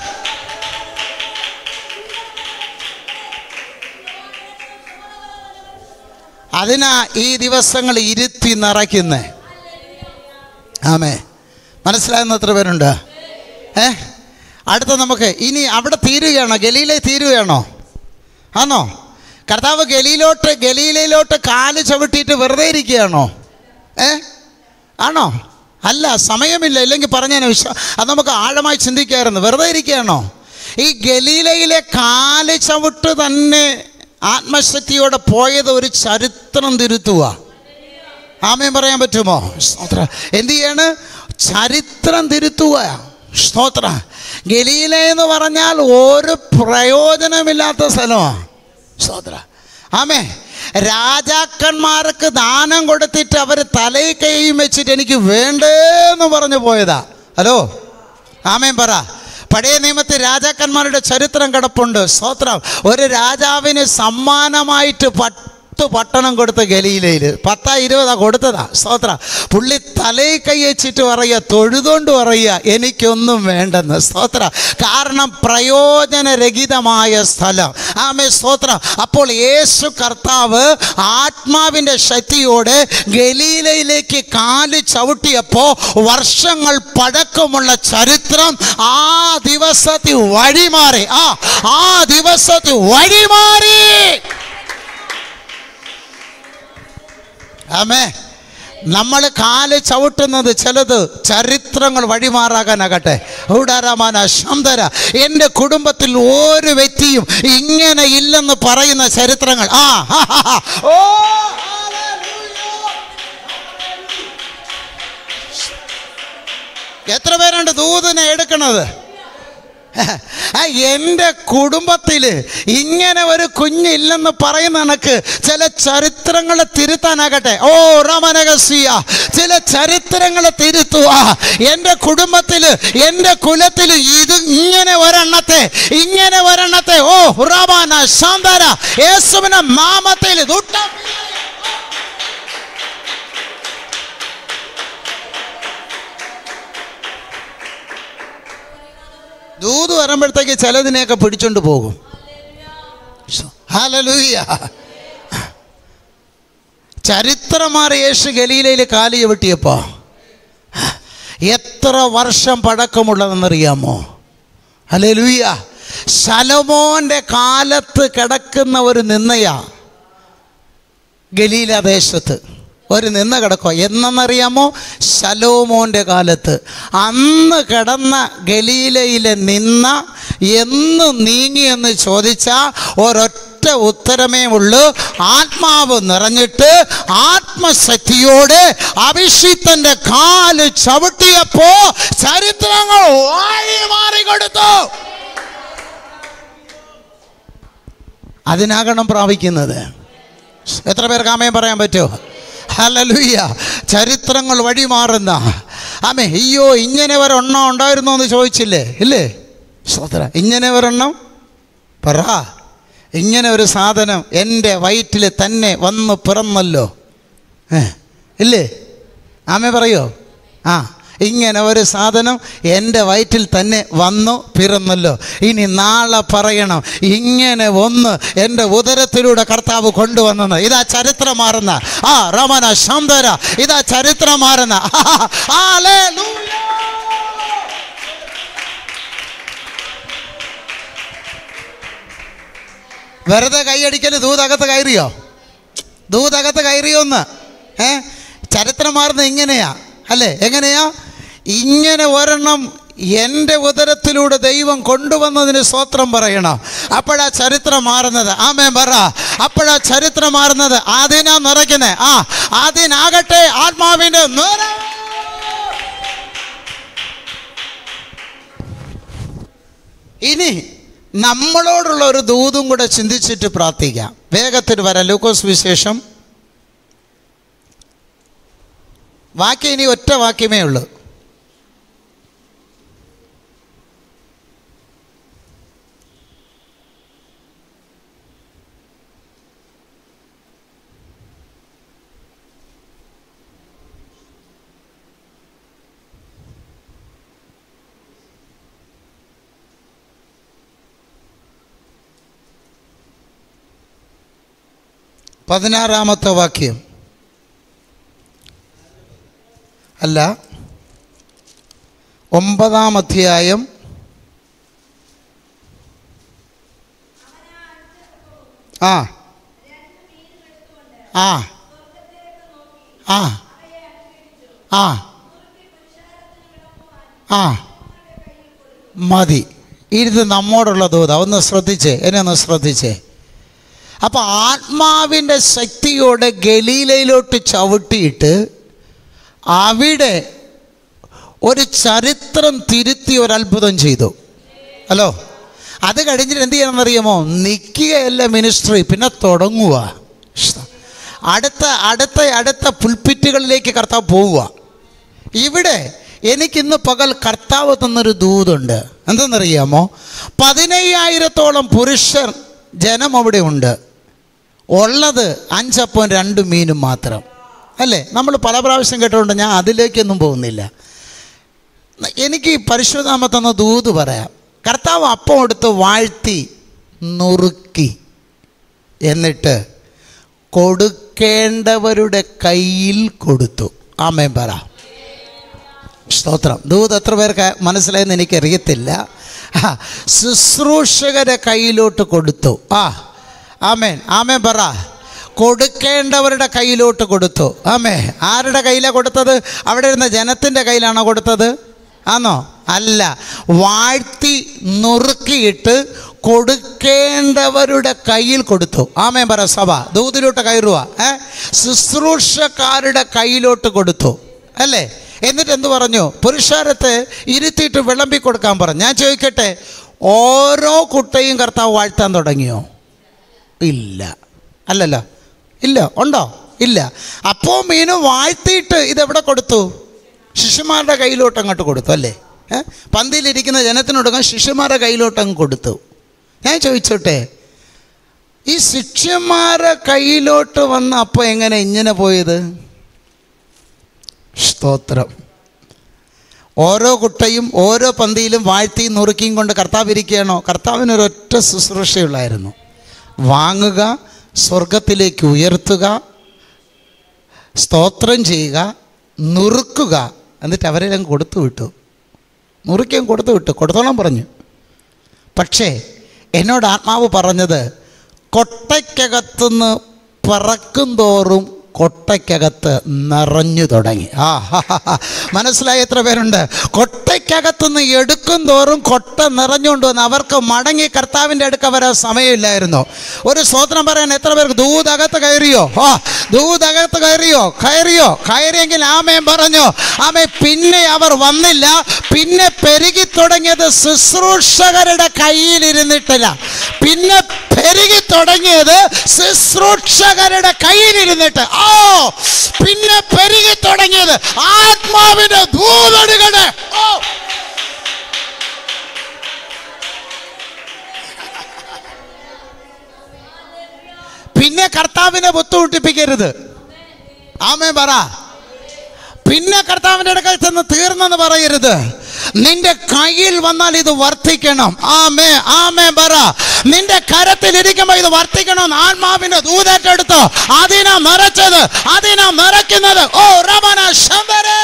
അതിനാ ഈ ദിവസങ്ങൾ ഇരുത്തി നിറയ്ക്കുന്നേ ആമേ മനസ്സിലാകുന്ന എത്ര പേരുണ്ട് ഏ അടുത്ത നമുക്ക് ഇനി അവിടെ തീരുകയാണോ ഗലീലെ തീരുകയാണോ ആണോ കർത്താവ് ഗലിയിലോട്ട് ഗലീലയിലോട്ട് കാല് ചവിട്ടിയിട്ട് വെറുതെ ഇരിക്കുകയാണോ ഏ ആണോ അല്ല സമയമില്ല ഇല്ലെങ്കിൽ പറഞ്ഞാൽ വിശ്വ അത് നമുക്ക് ആഴമായി ചിന്തിക്കായിരുന്നു വെറുതെ ഇരിക്കുകയാണോ ഈ ഗലീലയിലെ കാല് ചവിട്ട് തന്നെ ആത്മശക്തിയോടെ പോയത് ഒരു ചരിത്രം തിരുത്തുക ആമയും പറയാൻ പറ്റുമോ സ്തോത്ര എന്ത് ചെയ്യാണ് ചരിത്രം തിരുത്തുക സ്തോത്ര ഗലീല എന്ന് പറഞ്ഞാൽ ഒരു പ്രയോജനമില്ലാത്ത സ്ഥലമാണ് സ്തോത്ര ആമേ രാജാക്കന്മാർക്ക് ദാനം കൊടുത്തിട്ട് അവർ തലയിൽ കൈയും വെച്ചിട്ട് എനിക്ക് വേണ്ടേന്ന് പറഞ്ഞു പോയതാ ഹലോ ആമേൻ പറ പഴയ നിയമത്തിൽ രാജാക്കന്മാരുടെ ചരിത്രം കിടപ്പുണ്ട് സ്തോത്രം ഒരു രാജാവിന് സമ്മാനമായിട്ട് പത്ത് പട്ടണം കൊടുത്ത ഗലീലയിൽ പത്താ ഇരുപതാ കൊടുത്തതാ സ്തോത്ര പുള്ളി തലയിൽ കൈ വെച്ചിട്ട് പറയുക തൊഴുതുകൊണ്ട് പറയുക എനിക്കൊന്നും വേണ്ടെന്ന് സ്തോത്ര കാരണം പ്രയോജനരഹിതമായ സ്ഥലം ആമേ സ്തോത്രം അപ്പോൾ യേശു കർത്താവ് ആത്മാവിൻ്റെ ശക്തിയോടെ ഗലീലയിലേക്ക് കാല് ചവിട്ടിയപ്പോൾ വർഷങ്ങൾ പഴക്കമുള്ള ചരിത്രം ആ ദിവസത്തിൽ വഴിമാറി ആ ആ ദിവസത്തിൽ വഴിമാറി ആമേ നമ്മൾ കാല് ചവിട്ടുന്നത് ചിലത് ചരിത്രങ്ങൾ വഴിമാറാകാനാകട്ടെ ഊടാരാമാന ശന്തര എൻ്റെ കുടുംബത്തിൽ ഒരു വ്യക്തിയും ഇങ്ങനെ ഇല്ലെന്ന് പറയുന്ന ചരിത്രങ്ങൾ ആ ഹാ, ഹാ, ഹാ. ഓ എത്ര പേരുണ്ട് ദൂതനെ എടുക്കണത് ആ, എൻ്റെ കുടുംബത്തിൽ ഇങ്ങനെ ഒരു കുഞ്ഞില്ലെന്ന് പറയുന്ന കണക്ക് ചില ചരിത്രങ്ങൾ തിരുത്താനാകട്ടെ ഓ റമനകസിയ ചില ചരിത്രങ്ങൾ തിരുത്തുക എൻ്റെ കുടുംബത്തിൽ എൻ്റെ കുലത്തിൽ ഇത് ഇങ്ങനെ ഒരെണ്ണത്തെ ഇങ്ങനെ ഒരെണ്ണത്തെ ഓ റമാന ശാന്തര യേശുവിന്റെ നാമത്തിൽ ദുട്ട ദൂത് വരുമ്പോഴത്തേക്ക് ചിലതിനെയൊക്കെ പിടിച്ചോണ്ട് പോകും ഹല്ലേലൂയ ചരിത്രമാറി യേശു ഗലീലയിൽ കാലി ചവിട്ടിയപ്പോ എത്ര വർഷം പഴക്കമുള്ളതെന്നറിയാമോ ഹല്ലേലൂയ ശലമോന്റെ കാലത്ത് കിടക്കുന്ന ഒരു നിന്നയാ ഗലീല ദേശത്ത് ഒരു നിന്ന കിടക്കുക എന്നെന്നറിയാമോ ശലോമോൻ്റെ കാലത്ത് അന്ന് കിടന്ന ഗലീലയിലെ നിന്ന എന്ന് നീങ്ങിയെന്ന് ചോദിച്ചാൽ ഒരൊറ്റ ഉത്തരമേ ഉള്ളൂ ആത്മാവ് നിറഞ്ഞിട്ട് ആത്മശക്തിയോടെ അഭിഷിക്തന്റെ കാല് ചവിട്ടിയപ്പോ ചരിത്രങ്ങൾ വാഴി മാറിക്കൊടുത്തു അതിനാകണം പ്രാപിക്കുന്നത് എത്ര പേർക്ക് ആമയം പറയാൻ പറ്റുമോ ഹലലുയ്യ ചരിത്രങ്ങൾ വഴിമാറുന്ന ആമേ അയ്യോ ഇങ്ങനെ ഒരെണ്ണം ഉണ്ടായിരുന്നോ എന്ന് ചോദിച്ചില്ലേ ഇല്ലേ സ്വത്ര ഇങ്ങനെ ഒരെണ്ണം പറ ഇങ്ങനെ ഒരു സാധനം എൻ്റെ വയറ്റിൽ തന്നെ വന്ന് പിറന്നല്ലോ ഏ ഇല്ലേ ആമേ പറയോ ആ ഇങ്ങനെ ഒരു സാധനം എൻ്റെ വയറ്റിൽ തന്നെ വന്നു പിറന്നല്ലോ ഇനി നാളെ പറയണം ഇങ്ങനെ ഒന്ന് എൻ്റെ ഉദരത്തിലൂടെ കർത്താവ് കൊണ്ടുവന്നെന്ന് ഇതാ ചരിത്രം മാറുന്ന ആ റമന ശാന്തര ഇതാ ചരിത്രം മാറുന്ന ഹല്ലേലൂയ. വെറുതെ കൈയടിക്കല് ദൂതകത്ത് കയറിയോ ദൂതകത്ത് കയറിയോന്ന് ഏ ചരിത്രം മാറുന്ന ഇങ്ങനെയാ അല്ലേ എങ്ങനെയാ ഇങ്ങനെ ഒരെണ്ണം എൻ്റെ ഉദരത്തിലൂടെ ദൈവം കൊണ്ടുവന്നതിന് സ്വത്രം പറയണം അപ്പോഴാ ചരിത്രം മാറുന്നത് ആമേ പറ അപ്പോഴാ ചരിത്രം മാറുന്നത് അതിനാ നിറയ്ക്കുന്നത് ആ അതിനാകട്ടെ ആത്മാവിൻ്റെ നിറ ഇനി നമ്മളോടുള്ള ഒരു ദൂതും കൂടെ ചിന്തിച്ചിട്ട് പ്രാർത്ഥിക്കാം വേഗത്തിൽ വരാം ലൂക്കോസ് വിശേഷം വാക്യം ഇനി ഒറ്റ വാക്യമേ ഉള്ളൂ പതിനാറാമത്തെ വാക്യം അല്ല ഒമ്പതാം അധ്യായം ആ ആ ആ ആ ആ മതി ഇത് നമ്മോടുള്ള ദൂത ഒന്ന് ശ്രദ്ധിച്ചേ എന്നെ ഒന്ന് ശ്രദ്ധിച്ചേ അപ്പോൾ ആത്മാവിൻ്റെ ശക്തിയോടെ ഗലീലയിലോട്ട് ചവിട്ടിയിട്ട് അവിടെ ഒരു ചരിത്രം തിരുത്തി ഒരു അത്ഭുതം ചെയ്തു ഹലോ അത് കഴിഞ്ഞിട്ട് എന്ത് ചെയ്യണമെന്നറിയാമോ നിൽക്കുകയല്ല മിനിസ്ട്രി പിന്നെ തുടങ്ങുക അടുത്ത അടുത്ത അടുത്ത പുൽപ്പിറ്റുകളിലേക്ക് കർത്താവ് പോവുക ഇവിടെ എനിക്കിന്ന് പകൽ കർത്താവ് തന്നൊരു ദൂതുണ്ട് എന്തെന്നറിയാമോ പതിനയ്യായിരത്തോളം പുരുഷർ ജനം അവിടെ ഉണ്ട് ഉള്ളത് അഞ്ചപ്പം രണ്ട് മീനും മാത്രം അല്ലേ നമ്മൾ പല പ്രാവശ്യം കേട്ടുകൊണ്ട് ഞാൻ അതിലേക്കൊന്നും പോകുന്നില്ല എനിക്ക് ഈ പരിശുദ്ധാമ തന്ന ദൂത് പറയാം കർത്താവ് അപ്പം എടുത്ത് വാഴ്ത്തി നുറുക്കി എന്നിട്ട് കൊടുക്കേണ്ടവരുടെ കയ്യിൽ കൊടുത്തു ആമേൻ പറ സ്തോത്രം ദൂത് എത്ര പേർക്ക് മനസ്സിലായെന്ന് എനിക്കറിയത്തില്ല ആ, ശുശ്രൂഷകരെ കയ്യിലോട്ട് കൊടുത്തു ആ ആമേൻ ആമേൻ പറ കൊടുക്കേണ്ടവരുടെ കയ്യിലോട്ട് കൊടുത്തു ആമേ ആരുടെ കയ്യിലാണ് കൊടുത്തത് അവിടെ ഇരുന്ന ജനത്തിൻ്റെ കയ്യിലാണോ കൊടുത്തത് ആണോ അല്ല വാഴ്ത്തി നുറുക്കിയിട്ട് കൊടുക്കേണ്ടവരുടെ കയ്യിൽ കൊടുത്തു ആമേ പറ സഭ ദൂതിലോട്ട് കയറുക ഏ ശുശ്രൂഷക്കാരുടെ കയ്യിലോട്ട് കൊടുത്തു അല്ലേ എന്നിട്ട് എന്ത് പറഞ്ഞു പുരുഷാരത്തെ ഇരുത്തിയിട്ട് വിളമ്പി കൊടുക്കാൻ പറഞ്ഞു ഞാൻ ചോദിക്കട്ടെ ഓരോ കുട്ടയും കർത്താവ് വാഴ്ത്താൻ തുടങ്ങിയോ ഇല്ല അല്ലല്ലോ ഇല്ല ഉണ്ടോ ഇല്ല അപ്പോൾ മീന് വാഴ്ത്തിയിട്ട് ഇതെവിടെ കൊടുത്തു ശിശുമാരുടെ കയ്യിലോട്ട് അങ്ങോട്ട് കൊടുത്തു അല്ലേ ഏ പന്തിയിലിരിക്കുന്ന ജനത്തിനോടൊക്കെ ശിശുമാരുടെ കയ്യിലോട്ട് അങ്ങ് കൊടുത്തു ഞാൻ ചോദിച്ചോട്ടെ ഈ ശിഷ്യന്മാരെ കയ്യിലോട്ട് വന്ന അപ്പോൾ എങ്ങനെ ഇങ്ങനെ പോയത് സ്തോത്രം ഓരോ കുട്ടയും ഓരോ പന്തിയിലും വാഴ്ത്തിയും നുറുക്കിയും കൊണ്ട് കർത്താവ് ഇരിക്കുകയാണോ കർത്താവിനൊരൊറ്റ ശുശ്രൂഷയുള്ളായിരുന്നു വാങ്ങുക സ്വർഗത്തിലേക്ക് ഉയർത്തുക സ്തോത്രം ചെയ്യുക നുറുക്കുക എന്നിട്ട് അവരെല്ലാം കൊടുത്തു വിട്ടു നുറുക്കിയും കൊടുത്തു വിട്ടു കൊടുത്തോളം പറഞ്ഞു പക്ഷേ എന്നോട് ആത്മാവ് പറഞ്ഞത് കൊട്ടയ്ക്കകത്തുനിന്ന് പറക്കും തോറും കൊട്ടയ്ക്കകത്ത് നിറഞ്ഞു തുടങ്ങി ആ ഹാ, ഹാ, ഹാ. മനസ്സിലായ എത്ര പേരുണ്ട് കൊട്ടയ്ക്കകത്തുനിന്ന് എടുക്കും തോറും കൊട്ട നിറഞ്ഞുകൊണ്ട് വന്ന് അവർക്ക് മടങ്ങി കർത്താവിൻ്റെ അടുക്ക വരാൻ സമയമില്ലായിരുന്നു ഒരു സ്വോത്രം പറയാൻ എത്ര പേർക്ക് ദൂതകത്ത് കയറിയോ ആ ദൂതകത്ത് കയറിയോ കയറിയോ കയറിയെങ്കിൽ ആമയും പറഞ്ഞു ആമേ പിന്നെ അവർ വന്നില്ല പിന്നെ പെരുകി തുടങ്ങിയത് ശുശ്രൂഷകരുടെ കയ്യിലിരുന്നിട്ടില്ല പിന്നെ പെരുകി തുടങ്ങിയത് ശുശ്രൂഷകരുടെ കയ്യിലിരുന്നിട്ട് ഓ പിന്നെ പെരുകി തുടങ്ങിയത് ആത്മാവിന്റെ ദൂതടുകളുടെ ഓ പിന്നെ കർത്താവിനെ ബുദ്ധിമുട്ടിപ്പിക്കരുത് ആമേ പറ പിന്നെ കർത്താവിൻ്റെ അടുക്കൽ ചെന്ന് തീർന്നെന്ന് പറയരുത് നിന്റെ കയ്യിൽ വന്നാൽ ഇത് വർദ്ധിക്കണം ആമേ ആമേ പറ നിന്റെ കരത്തിൽ ഇരിക്കുമ്പോൾ ഇത് വർദ്ധിക്കണം ആത്മാവിന്റെ ദൂതേറ്റെടുത്തോ അതിനാ നിറച്ചത് അതിനാ നിറയ്ക്കുന്നത് ഓ രമണ ശമ്പരേ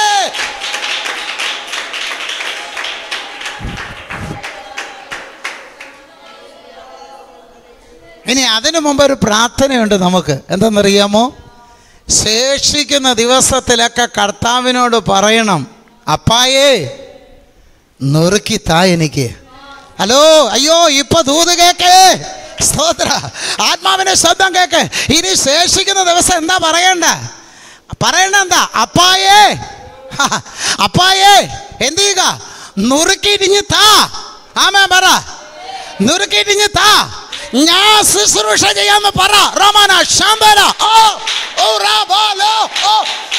ഇനി അതിനു മുമ്പ് ഒരു പ്രാർത്ഥനയുണ്ട് നമുക്ക് എന്തെന്നറിയാമോ ശേഷിക്കുന്ന ദിവസത്തിലൊക്കെ കർത്താവിനോട് പറയണം അപ്പായേ നുറുക്കി താ എനിക്ക് ഹലോ അയ്യോ ഇപ്പൊ ദൂത് കേക്കേ സ്തോത്ര ആത്മാവിന്റെ ശബ്ദം കേക്ക് ഇനി ശേഷിക്കുന്ന ദിവസം എന്താ പറയണ്ട പറയണ്ട എന്താ അപ്പായേ ഹ, അപ്പായേ എന്ത് ചെയ്യുക നുറുക്കിയിട്ടിഞ്ഞ് താ ആമേ പറ നുറുക്കിയിട്ടിഞ്ഞ് താ ഞാൻ ശുശ്രൂഷ ചെയ്യാന്ന് പറ റോമാന ശാന്തര ഓ ഓ റാബാലോ ഓ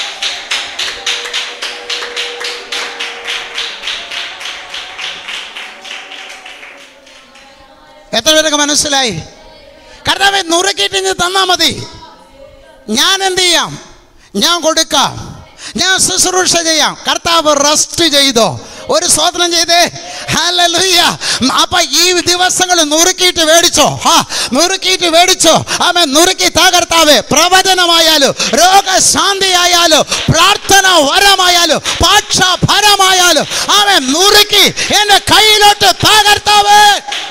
എത്ര പേരൊക്കെ മനസ്സിലായി കർത്താവെ നുറുക്കിയിട്ട് തന്നാ മതി ഞാൻ എന്ത് ചെയ്യാം ഞാൻ കൊടുക്കാം ഞാൻ ശുശ്രൂഷ ചെയ്യാം കർത്താവ് റെസ്റ്റ് ചെയ്തോ ഒരു സ്വപ്നം ചെയ്തേ ഹല്ലേലൂയ അപ്പൊ ഈ ദിവസങ്ങൾ നുറുക്കിയിട്ട് മേടിച്ചോ ഹാ നുറുക്കിയിട്ട് മേടിച്ചോ ആമേ നുറുക്കി തകർത്താവേ പ്രവചനമായാലും രോഗശാന്തിയായാലും പ്രാർത്ഥന വരമായാലും പക്ഷഭരമായാലും ആമേ നുറുക്കി എന്റെ കയ്യിലോട്ട് തകർത്താവേ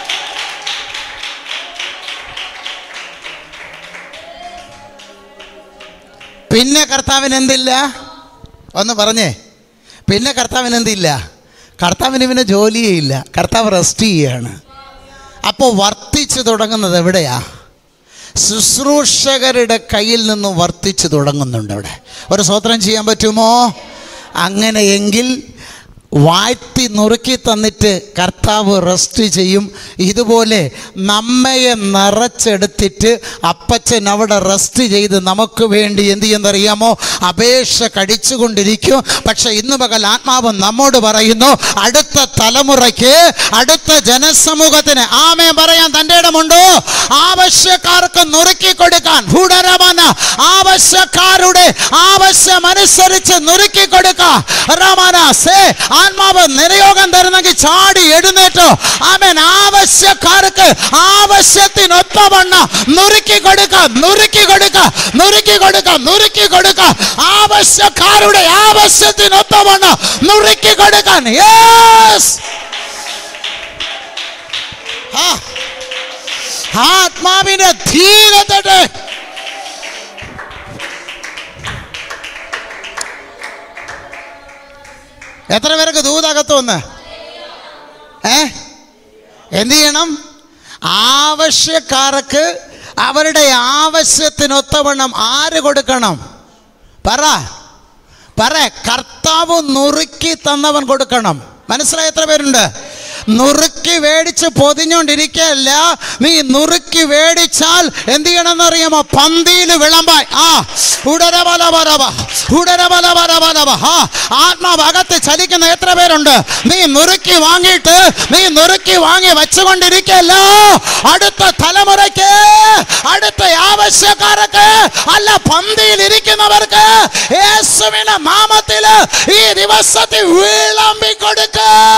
പിന്നെ കർത്താവിന് എന്തില്ല ഒന്ന് പറഞ്ഞേ പിന്നെ കർത്താവിന് എന്തില്ല കർത്താവിന് പിന്നെ ജോലിയേ ഇല്ല കർത്താവ് റെസ്റ്റ് ചെയ്യുകയാണ് അപ്പോൾ വർത്തിച്ചു തുടങ്ങുന്നത് എവിടെയാ ശുശ്രൂഷകരുടെ കയ്യിൽ നിന്ന് വർത്തിച്ചു തുടങ്ങുന്നുണ്ട് അവിടെ ഒരു സ്വത്രം ചെയ്യാൻ പറ്റുമോ അങ്ങനെയെങ്കിൽ വാഴ്ത്തി നുറുക്കി തന്നിട്ട് കർത്താവ് റെസ്റ്റ് ചെയ്യും ഇതുപോലെ നമ്മയെ നിറച്ചെടുത്തിട്ട് അപ്പച്ചൻ അവിടെ റെസ്റ്റ് ചെയ്ത് നമുക്ക് വേണ്ടി എന്ത് ചെയ്യുന്നറിയാമോ അപേക്ഷ കഴിച്ചുകൊണ്ടിരിക്കും പക്ഷെ ഇന്ന് പകൽ ആത്മാവ് നമ്മോട് പറയുന്നു അടുത്ത തലമുറയ്ക്ക് അടുത്ത ജനസമൂഹത്തിന് ആമേ പറയാൻ തൻ്റെ ഇടമുണ്ടോ ആവശ്യക്കാർക്ക് നുറുക്കി കൊടുക്കാൻ ഹുഡരമന ആവശ്യക്കാരുടെ ആവശ്യമനുസരിച്ച് നുറുക്കി കൊടുക്കാം റമന സേ ആത്മാവ് നിരയോഗം തരുന്നെങ്കിൽ ചാടി എഴുന്നേറ്റോ ആമേൻ ആവശ്യക്കാർക്ക് ആവശ്യത്തിനൊത്തവണ്ണം നുറുക്കി കൊടുക്കാം നുറുക്കി കൊടുക്കാം നുറുക്കി കൊടുക്കാം നുറുക്കി കൊടുക്കാം ആവശ്യക്കാരുടെ ആവശ്യത്തിനൊത്തവണ്ണം നുറുക്കി കൊടുക്കാൻ യെസ് ആത്മാവിന്റെ ധീരതയുടെ എത്ര പേർക്ക് ദൂതകത്ത് വന്ന് ഏ എന്ത് ചെയ്യണം ആവശ്യക്കാർക്ക് അവരുടെ ആവശ്യത്തിനൊത്തവണ്ണം ആര് കൊടുക്കണം പറ പറ കർത്താവ് നുറുക്കി തന്നവൻ കൊടുക്കണം മനസ്സിലായ എത്ര പേരുണ്ട് നുറുക്കി മേടിച്ച് പൊതിഞ്ഞോണ്ടിരിക്കല്ല നീ നുറുക്കി മേടിച്ചാൽ എന്ത് ചെയ്യണമെന്ന് അറിയാമോ പന്തിയിൽ വിളമ്പാൻ ആ ഉടരബലബലബ ഉടരബലബലബലബ ആ ആത്മാവകത്ത് ചലിക്കുന്ന എത്ര പേരുണ്ട് നീ നുറുക്കി വാങ്ങിയിട്ട് നീ നുറുക്കി വാങ്ങി വെച്ചുകൊണ്ടിരിക്കല്ല അടുത്ത തലമുറയ്ക്ക് അടുത്ത ആവശ്യക്കാർക്ക് അല്ല പന്തിയിൽ ഇരിക്കുന്നവർക്ക് യേശുവിന്റെ നാമത്തില് ഈ ദിവസത്തിൽ വിളമ്പി കൊടുക്ക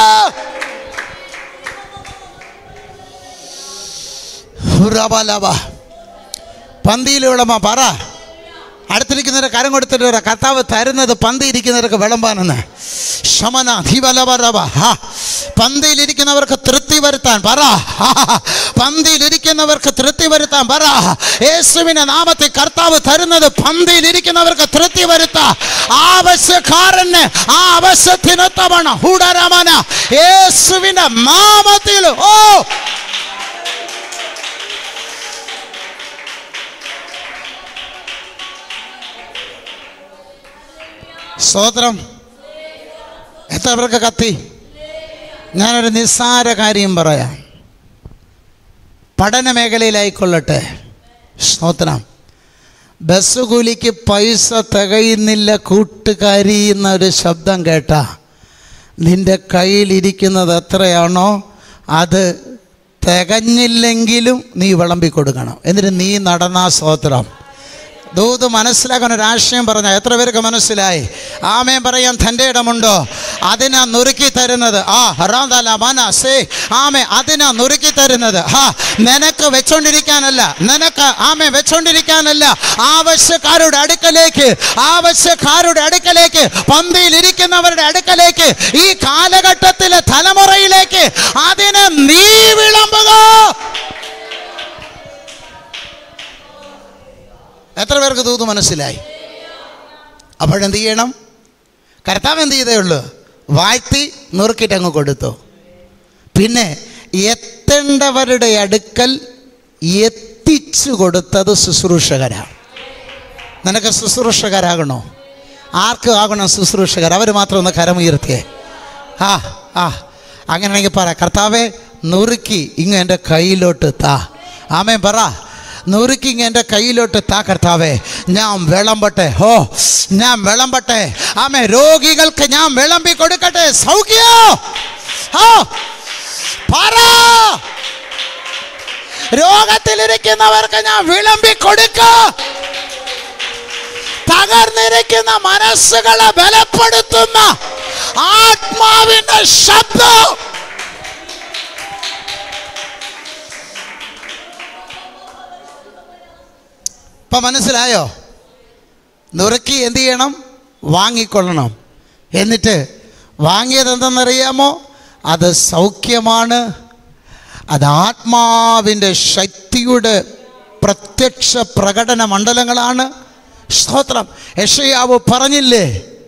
ഹുറബലബ. പന്തിയിൽ വിളമ്പ പറ അടുത്തിരിക്കുന്നവരെ കരം കൊടുത്തിട്ട് പറ, കർത്താവ് തരുന്നത് പന്തിയിരിക്കുന്നവർക്ക് വിളമ്പാനെന്ന് ശമന ധീവലബരബ ഹാ പന്തിയിലിരിക്കുന്നവർക്ക് തൃപ്തി വരുത്താൻ പറ ഹാ, പന്തിയിലിരിക്കുന്നവർക്ക് തൃപ്തി വരുത്താൻ പറ യേശുവിന്റെ നാമത്തിൽ കർത്താവ് തരുന്നത് പന്തിയിലിരിക്കുന്നവർക്ക് തൃപ്തി വരുത്താ ആവശ്യക്കാരന് ആ ആവശ്യത്തിനൊത്തവണ്ണം ഹുടരമന യേശുവിന്റെ നാമത്തിൽ ഓ സ്തോത്രം എത്ര പേർക്ക് കത്തി ഞാനൊരു നിസ്സാര കാര്യം പറയാം പഠന മേഖലയിലായിക്കൊള്ളട്ടെ സ്തോത്രം ബസ് കൂലിക്ക് പൈസ തികയുന്നില്ല കൂട്ടുകാരി എന്നൊരു ശബ്ദം കേട്ട നിന്റെ കയ്യിലിരിക്കുന്നത് എത്രയാണോ അത് തികഞ്ഞില്ലെങ്കിലും നീ വിളമ്പി കൊടുക്കണം എന്നിട്ട് നീ നടന്ന സ്തോത്രം ദൂത് മനസ്സിലാക്കാൻ ഒരു ആശയം പറഞ്ഞ എത്ര പേർക്ക് മനസ്സിലായി ആമേൻ പറയാൻ തൻ്റെ ഇടമുണ്ടോ അതിനാ നുറുക്കി തരുന്നത് ആ ഹറാന്തല മനസ്സേ ആമേ അതിനാ നുറുക്കി തരുന്നത് ഹാ നിനക്ക് വെച്ചോണ്ടിരിക്കാനല്ല നിനക്ക് ആമേ വെച്ചോണ്ടിരിക്കാനല്ല ആവശ്യക്കാരുടെ അടുക്കലേക്ക് ആവശ്യക്കാരുടെ അടുക്കലേക്ക് പന്തിയിൽ ഇരിക്കുന്നവരുടെ അടുക്കലേക്ക് ഈ കാലഘട്ടത്തിലെ തലമുറയിലേക്ക് അതിനെ നീ വിളമ്പുക എത്ര പേർക്ക് തൂത് മനസ്സിലായി അപ്പോഴെന്ത് ചെയ്യണം കർത്താവ് എന്ത് ചെയ്തേ ഉള്ളൂ വാഴ്ത്തി നുറുക്കിയിട്ട് അങ്ങ് കൊടുത്തു പിന്നെ എത്തേണ്ടവരുടെ അടുക്കൽ എത്തിച്ചു കൊടുത്തത് ശുശ്രൂഷകരാണ് നിനക്ക് ശുശ്രൂഷകരാകണോ ആർക്ക് ആകണം ശുശ്രൂഷകർ അവർ മാത്രം ഒന്ന് കരമുയർത്തിയേ ആ ആ അങ്ങനെയാണെങ്കിൽ പറ കർത്താവെ നുറുക്കി ഇങ്ങ് എൻ്റെ കയ്യിലോട്ട് താ ആമേ പറ നുറുക്കി ഇങ്ങ് എൻ്റെ കയ്യിലോട്ട് താ കർത്താവെ ഞാൻ വിളമ്പട്ടെ ഹോ ഞാൻ വിളമ്പട്ടെ ആമേ രോഗികൾക്ക് ഞാൻ വിളമ്പി കൊടുക്കട്ടെ സൗഖ്യോ ഹോ പറ രോഗത്തിലിരിക്കുന്നവർക്ക് ഞാൻ വിളമ്പി കൊടുക്ക തകർന്നിരിക്കുന്ന മനസ്സുകളെ ബലപ്പെടുത്തുന്ന ആത്മാവിന്റെ ശബ്ദം ഇപ്പൊ മനസ്സിലായോ നുറുക്കി എന്ത് ചെയ്യണം വാങ്ങിക്കൊള്ളണം എന്നിട്ട് വാങ്ങിയത് എന്തെന്നറിയാമോ അത് സൗഖ്യമാണ് അത് ആത്മാവിൻ്റെ ശക്തിയുടെ പ്രത്യക്ഷ പ്രകടന മണ്ഡലങ്ങളാണ് സ്തോത്രം യഷയാവ് പറഞ്ഞില്ലേ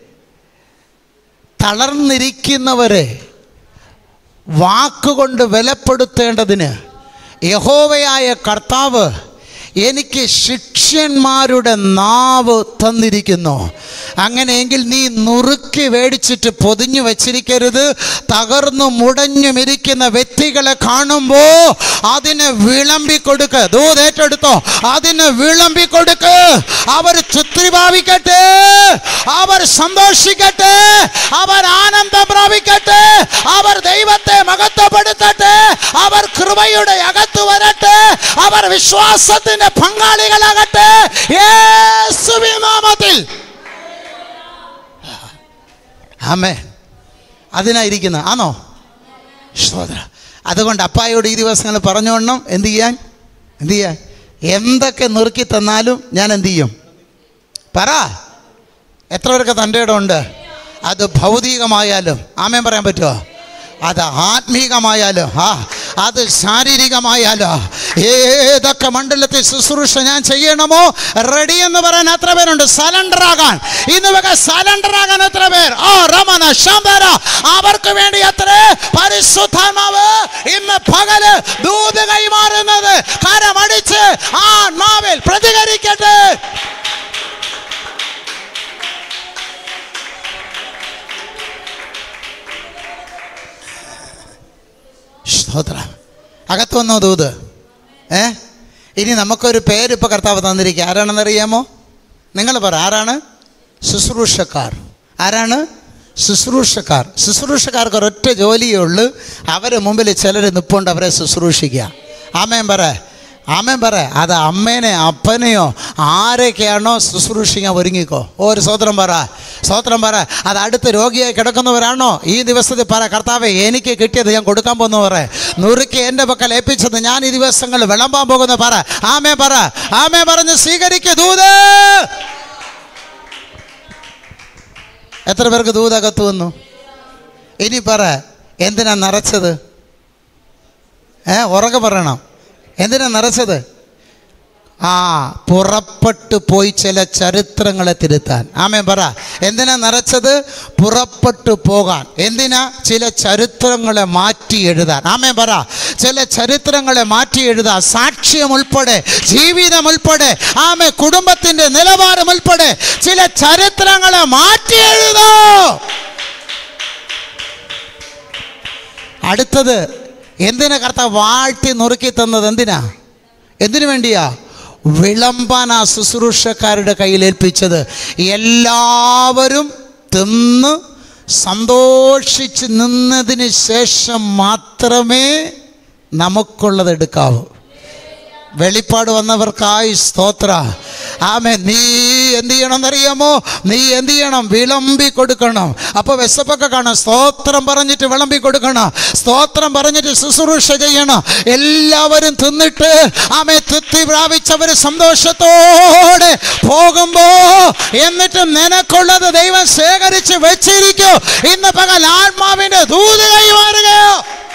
തളർന്നിരിക്കുന്നവരെ വാക്കുകൊണ്ട് ബലപ്പെടുത്തേണ്ടതിന് യഹോവയായ കർത്താവ് എനിക്ക് ശിഷ്യന്മാരുടെ നാവ് തന്നിരിക്കുന്നു അങ്ങനെയെങ്കിൽ നീ നുറുക്കി മേടിച്ചിട്ട് പൊതിഞ്ഞു വച്ചിരിക്കരുത് തകർന്നു മുടഞ്ഞുമിരിക്കുന്ന വ്യക്തികളെ കാണുമ്പോൾ അതിന് വിളമ്പി കൊടുക്ക് ദൂത് ഏറ്റെടുത്തോ അതിന് വിളമ്പി കൊടുക്ക് അവർ തൃപ്തി ഭാവിക്കട്ടെ അവർ സന്തോഷിക്കട്ടെ അവർ ആനന്ദം പ്രാപിക്കട്ടെ അവർ ദൈവത്തെ മഹത്വപ്പെടുത്തട്ടെ അവർ കൃപയുടെ അകത്ത് വരട്ടെ അവർ വിശ്വാസത്തിന്റെ പങ്കാളികളാകട്ടെ യേശുവിൻ നാമത്തിൽ ആമേ അതിനായിരിക്കുന്ന ആണോ സ്തോത്ര അതുകൊണ്ട് അപ്പായോട് ഈ ദിവസങ്ങൾ പറഞ്ഞോണം എന്ത് ചെയ്യാൻ എന്ത് ചെയ്യാൻ എന്തൊക്കെ നുറുക്കി തന്നാലും ഞാൻ എന്ത് ചെയ്യും പറ എത്ര പേർക്ക് തൻ്റെ ഇടമുണ്ട് അത് ഭൗതികമായാലും ആമേൻ പറയാൻ പറ്റുമോ അത് ആത്മീകമായാലും ആ അത് ശാരീരികമായാലോ ഏതൊക്കെ മണ്ഡലത്തിൽ ശുശ്രൂഷ ഞാൻ ചെയ്യണമോ റെഡി എന്ന് പറയാൻ എത്ര പേരുണ്ട് സലണ്ടർ ആകാൻ ഇന്ന് വക സലണ്ടർ ആകാൻ എത്ര പേർ ഓ രമന ശാന്തര അവർക്ക് വേണ്ടി എത്ര പരിശുദ്ധാത്മാവ് ഇന്ന് പകല് ദൂത് കൈമാറുന്നത് കരമടിച്ച് ആ നാവിൽ പ്രതികരിക്കട്ടെ സ്തോത്രം അകത്ത് വന്നോ ദൂത് ഏ ഇനി നമുക്കൊരു പേര് ഇപ്പോൾ കർത്താവ് തന്നിരിക്കുക ആരാണെന്നറിയാമോ നിങ്ങൾ പറ ആരാണ് ശുശ്രൂഷക്കാർ ആരാണ് ശുശ്രൂഷക്കാർ ശുശ്രൂഷക്കാർക്ക് ഒരൊറ്റ ജോലിയേ ഉള്ളൂ അവരെ മുമ്പിൽ ചിലർ നിപ്പുണ്ട് അവരെ ശുശ്രൂഷിക്കുക ആമേൻ പറ ആമേൻ പറ അത് അമ്മേനെ അപ്പനെയോ ആരൊക്കെയാണോ ശുശ്രൂഷിക്കാൻ ഒരുങ്ങിക്കോ ഓ ഒരു സ്വോത്രം പറ സ്വോത്രം പറ അത് അടുത്ത് രോഗിയായി കിടക്കുന്നവരാണോ ഈ ദിവസത്തിൽ പറ കർത്താവെ എനിക്ക് കിട്ടിയത് ഞാൻ കൊടുക്കാൻ പോകുന്നു പറ നുറുക്കി എൻ്റെ പക്കൽ ഏൽപ്പിച്ചത് ഞാൻ ഈ ദിവസങ്ങൾ വിളമ്പാൻ പോകുന്ന പറ ആമേ പറ ആമേ പറഞ്ഞ് സ്വീകരിക്കൂ ദൂത് എത്ര പേർക്ക് ദൂതകത്ത് വന്നു ഇനി പറ എന്തിനാ നിറച്ചത് ഏ ഉറക്കെ പറയണം എന്തിനാ നിറച്ചത് ആ പുറപ്പെട്ടു പോയി ചില ചരിത്രങ്ങളെ തിരുത്താൻ ആമേ പറ എന്തിനാ നിറച്ചത് പുറപ്പെട്ടു പോകാൻ എന്തിനാ ചില ചരിത്രങ്ങളെ മാറ്റി എഴുതാൻ ആമേ പറ ചില ചരിത്രങ്ങളെ മാറ്റി എഴുതാൻ സാക്ഷ്യം ഉൾപ്പെടെ ജീവിതം ഉൾപ്പെടെ ആമേ കുടുംബത്തിൻ്റെ നിലവാരം ഉൾപ്പെടെ ചില ചരിത്രങ്ങളെ മാറ്റി എഴുതോ അടുത്തത് എന്തിനാ കർത്താവ് വാഴ്ത്തി നുറുക്കി തന്നത് എന്തിനാ എന്തിനു വേണ്ടിയാ വിളമ്പാൻ ആ ശുശ്രൂഷക്കാരുടെ കയ്യിൽ ഏൽപ്പിച്ചത് എല്ലാവരും തിന്ന് സന്തോഷിച്ച് നിന്നതിന് ശേഷം മാത്രമേ നമുക്കുള്ളത് എടുക്കാവൂ വെളിപ്പാട് വന്നവർക്കായി സ്തോത്ര ആമേ നീ എന്ത് ചെയ്യണം എന്നറിയാമോ നീ എന്ത് ചെയ്യണം വിളമ്പി കൊടുക്കണം അപ്പോൾ വിശപ്പൊക്കെ കാണാം സ്തോത്രം പറഞ്ഞിട്ട് വിളമ്പി കൊടുക്കണം സ്തോത്രം പറഞ്ഞിട്ട് ശുശ്രൂഷ ചെയ്യണം എല്ലാവരും തിന്നിട്ട് ആമേ തൃപ്തി പ്രാപിച്ചവർ സന്തോഷത്തോടെ പോകുമ്പോ എന്നിട്ട് നിനക്കുള്ളത് ദൈവം ശേഖരിച്ച് വെച്ചിരിക്കോ ഇന്ന് പകൽ ആത്മാവിന്റെ ദൂത് കൈമാറുകയോ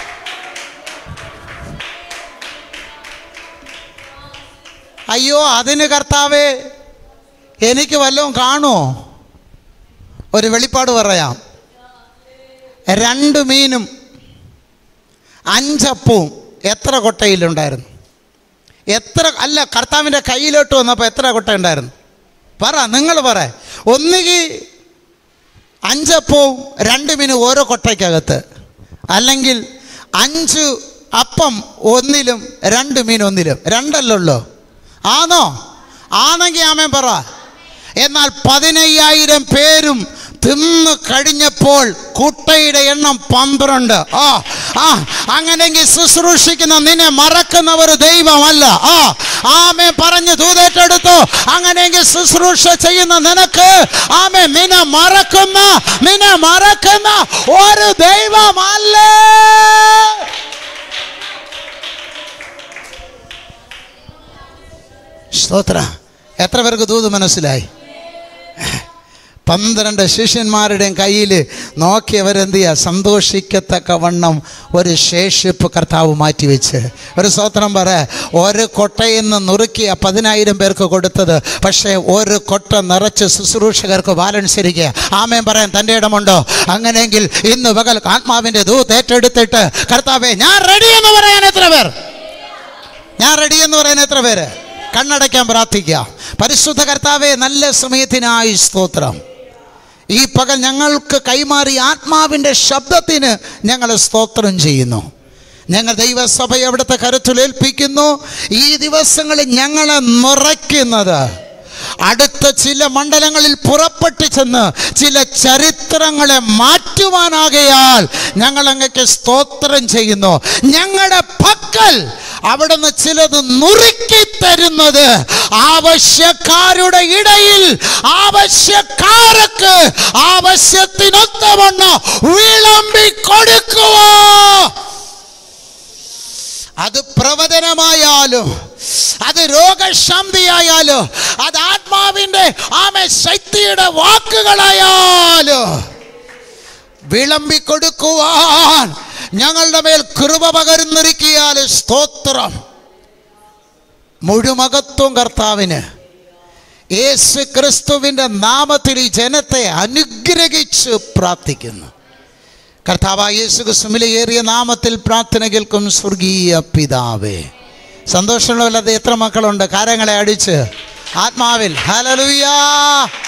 അയ്യോ അതിന് കർത്താവേ എനിക്ക് വല്ലതും കാണുമോ ഒരു വെളിപ്പാട് പറയാം രണ്ട് മീനും അഞ്ചപ്പവും എത്ര കൊട്ടയിലുണ്ടായിരുന്നു എത്ര അല്ല കർത്താവിൻ്റെ കയ്യിലോട്ട് വന്നപ്പോൾ എത്ര കൊട്ട ഉണ്ടായിരുന്നു പറ നിങ്ങൾ പറ ഒന്നുകിൽ അഞ്ചപ്പവും രണ്ട് മീനും ഓരോ കൊട്ടയ്ക്കകത്ത് അല്ലെങ്കിൽ അഞ്ച് അപ്പം ഒന്നിലും രണ്ട് മീൻ ഒന്നിലും രണ്ടല്ലോ ആണോ ആണെങ്കിൽ ആമേൻ പറ എന്നാൽ പതിനയ്യായിരം പേരും തിന്നു കഴിഞ്ഞപ്പോൾ കുട്ടയുടെ എണ്ണം പന്ത്രണ്ട് ആ ആ അങ്ങനെങ്കിൽ ശുശ്രൂഷിക്കുന്ന നിന്നെ മറക്കുന്ന ഒരു ദൈവമല്ല ആ ആമേ പറഞ്ഞ് ദൂതേറ്റെടുത്തു അങ്ങനെയെങ്കിൽ ശുശ്രൂഷ ചെയ്യുന്ന നിനക്ക് ആമേ നിന്നെ മറക്കുന്ന നിന്നെ മറക്കുന്ന ഒരു ദൈവമല്ലേ സ്തോത്ര എത്ര പേർക്ക് ദൂത് മനസ്സിലായി പന്ത്രണ്ട് ശിഷ്യന്മാരുടെയും കയ്യിൽ നോക്കിയവരെന്ത് ചെയ്യുക സന്തോഷിക്കത്തക്ക വണ്ണം ഒരു ശേഷിപ്പ് കർത്താവ് മാറ്റിവെച്ച് ഒരു സ്തോത്രം പറ ഒരു കൊട്ടയിൽ നിന്ന് നുറുക്കിയ പതിനായിരം പേർക്ക് കൊടുത്തത് പക്ഷേ ഒരു കൊട്ട നിറച്ച് ശുശ്രൂഷകർക്ക് ബാലൻസ് ഇരിക്കുക ആമേൻ പറയാൻ തൻ്റെ ഇടമുണ്ടോ അങ്ങനെയെങ്കിൽ ഇന്ന് പകൽ ആത്മാവിൻ്റെ ദൂത് ഏറ്റെടുത്തിട്ട് കർത്താവെ ഞാൻ റെഡി എന്ന് പറയാൻ എത്ര പേർ ഞാൻ റെഡി എന്ന് പറയാൻ എത്ര പേര് കണ്ണടയ്ക്കാൻ പ്രാർത്ഥിക്കുക പരിശുദ്ധ കർത്താവെ നല്ല സമയത്തിനായി സ്തോത്രം ഈ പകൽ ഞങ്ങൾക്ക് കൈമാറി ആത്മാവിൻ്റെ ശബ്ദത്തിന് ഞങ്ങൾ സ്തോത്രം ചെയ്യുന്നു ഞങ്ങൾ ദൈവസഭയെ അവിടുത്തെ കരുത്തിലേൽപ്പിക്കുന്നു ഈ ദിവസങ്ങളിൽ ഞങ്ങളെ നിറയ്ക്കുന്നത് അടുത്ത ചില മണ്ഡലങ്ങളിൽ പുറപ്പെട്ടു ചെന്ന് ചില ചരിത്രങ്ങളെ മാറ്റുവാനാകയാൽ ഞങ്ങൾ അങ്ങക്ക് സ്തോത്രം ചെയ്യുന്നു ഞങ്ങളുടെ പക്കൽ അവിടുന്ന് ചിലത് നുറുക്കി തരുന്നത് ആവശ്യക്കാരുടെ ഇടയിൽ ആവശ്യക്കാർക്ക് ആവശ്യത്തിനൊത്തവണ്ണം വിളമ്പി കൊടുക്കുവോ അത് പ്രവചനമായാലും അത് രോഗശാന്തിയായാലും അത് ആത്മാവിൻ്റെ ആമെ ശക്തിയുടെ വാക്കുകളായാലും വിളമ്പിക്കൊടുക്കുവാൻ ഞങ്ങളുടെ മേൽ കൃപ പകരുന്നിരിക്കിയാൽ സ്തോത്രം മുഴുമകത്വം കർത്താവിന് യേശു ക്രിസ്തുവിൻ്റെ നാമത്തിൽ ഈ ജനത്തെ അനുഗ്രഹിച്ച് പ്രാർത്ഥിക്കുന്നു കർത്താവായ യേശു ക്രിസ്തുവിലെ ഏറിയ നാമത്തിൽ പ്രാർത്ഥന കേൾക്കും സ്വർഗീയ പിതാവേ സന്തോഷമുള്ളവല്ലാതെ എത്ര മക്കളുണ്ട് കാര്യങ്ങളെ അടിച്ച് ആത്മാവിൽ ഹലലുയാ